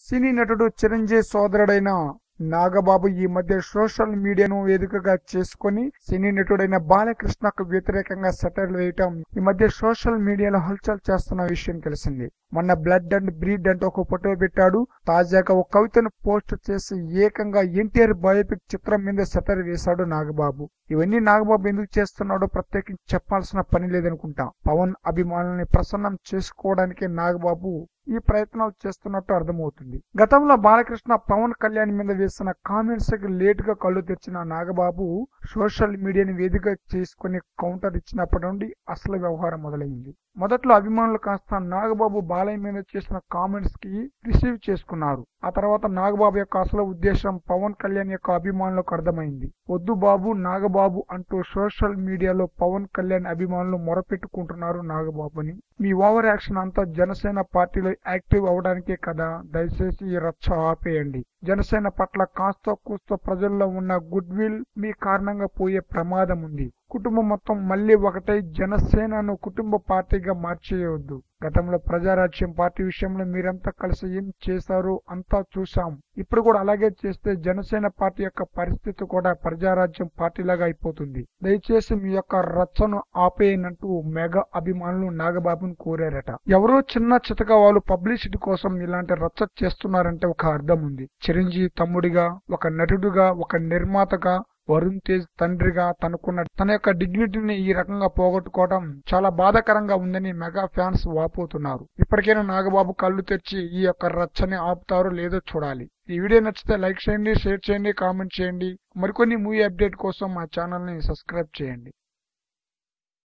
సినీ నటుడు చిరంజీవి సోదరుడైన నాగబాబు ఈ మధ్య సోషల్ మీడియాను వేదికగా చేసుకొని సినీ నటుడైన బాలకృష్ణకు వ్యతిరేకంగా సెటర్లు వేయటం ఈ మధ్య సోషల్ మీడియాలో హల్చల్ చేస్తున్న విషయం తెలిసింది మొన్న బ్లడ్ అండ్ బ్రీడ్ అంటూ ఒక ఫోటో పెట్టాడు తాజాగా ఒక కవితను పోస్ట్ చేసి ఏకంగా ఎన్టీఆర్ బయోపిక్ చిత్రం మీద సెటర్ వేశాడు నాగబాబు ఇవన్నీ నాగబాబు ఎందుకు చేస్తున్నాడో ప్రత్యేకించి చెప్పాల్సిన పని లేదనుకుంటా పవన్ అభిమానుల్ని ప్రసన్నం చేసుకోవడానికి నాగబాబు ఈ ప్రయత్నాలు చేస్తున్నట్టు అర్థమవుతుంది గతంలో బాలకృష్ణ పవన్ కళ్యాణ్ మీద వేసిన కామెంట్స్ కి లేట్ గా కళ్ళు తెరిచిన నాగబాబు సోషల్ మీడియాని వేదిక చేసుకుని కౌంటర్ ఇచ్చినప్పటి నుండి అసలు వ్యవహారం మొదలైంది మొదట్లో అభిమానులు కాస్త నాగబాబు బాలయ్య మీద చేసిన కామెంట్స్ కి రిసీవ్ చేసుకున్నారు ఆ తర్వాత నాగబాబు యొక్క అసలు ఉద్దేశం పవన్ కళ్యాణ్ యొక్క అభిమానులకు అర్థమైంది వద్దు బాబు నాగబాబు అంటూ సోషల్ మీడియాలో పవన్ కళ్యాణ్ అభిమానులు మొరపెట్టుకుంటున్నారు నాగబాబుని మీ ఓవర్ యాక్షన్ అంతా జనసేన పార్టీలో యాక్టివ్ అవడానికే కదా దయచేసి ఈ రచ్చ ఆపేయండి జనసేన పట్ల కాస్త కూస్త ప్రజల్లో ఉన్న గుడ్ విల్ మీ కారణంగా పోయే ప్రమాదం ఉంది కుటుంబం మొత్తం మళ్ళీ ఒకటై జనసేనను కుటుంబ పార్టీగా మార్చేయవద్దు గతంలో ప్రజారాజ్యం పార్టీ విషయంలో మీరంతా కలిసి ఏం చేశారో అంతా చూసాం ఇప్పుడు కూడా అలాగే చేస్తే జనసేన పార్టీ యొక్క పరిస్థితి కూడా ప్రజారాజ్యం పార్టీలాగా అయిపోతుంది దయచేసి మీ యొక్క రచ్చను ఆపేయనంటూ మెగా అభిమానులు నాగబాబును కోరారట ఎవరో చిన్న చితక వాళ్ళు పబ్లిసిటీ కోసం ఇలాంటి రచ్చ చేస్తున్నారంటే ఒక అర్థం ఉంది చిరంజీవి తమ్ముడిగా ఒక నటుడుగా ఒక నిర్మాతగా వరుణ్ తేజ్ తండ్రిగా తనకున్న తన యొక్క డిగ్నిటీని ఈ రకంగా పోగొట్టుకోవడం చాలా బాధాకరంగా ఉందని మెగా ఫ్యాన్స్ వాపోతున్నారు ఇప్పటికైనా నాగబాబు కళ్ళు తెరిచి ఈ యొక్క రచ్చని ఆపుతారో లేదో చూడాలి ఈ వీడియో నచ్చితే లైక్ చేయండి షేర్ చేయండి కామెంట్ చేయండి మరికొన్ని మూవీ అప్డేట్ కోసం మా ఛానల్ ని సబ్స్క్రైబ్ చేయండి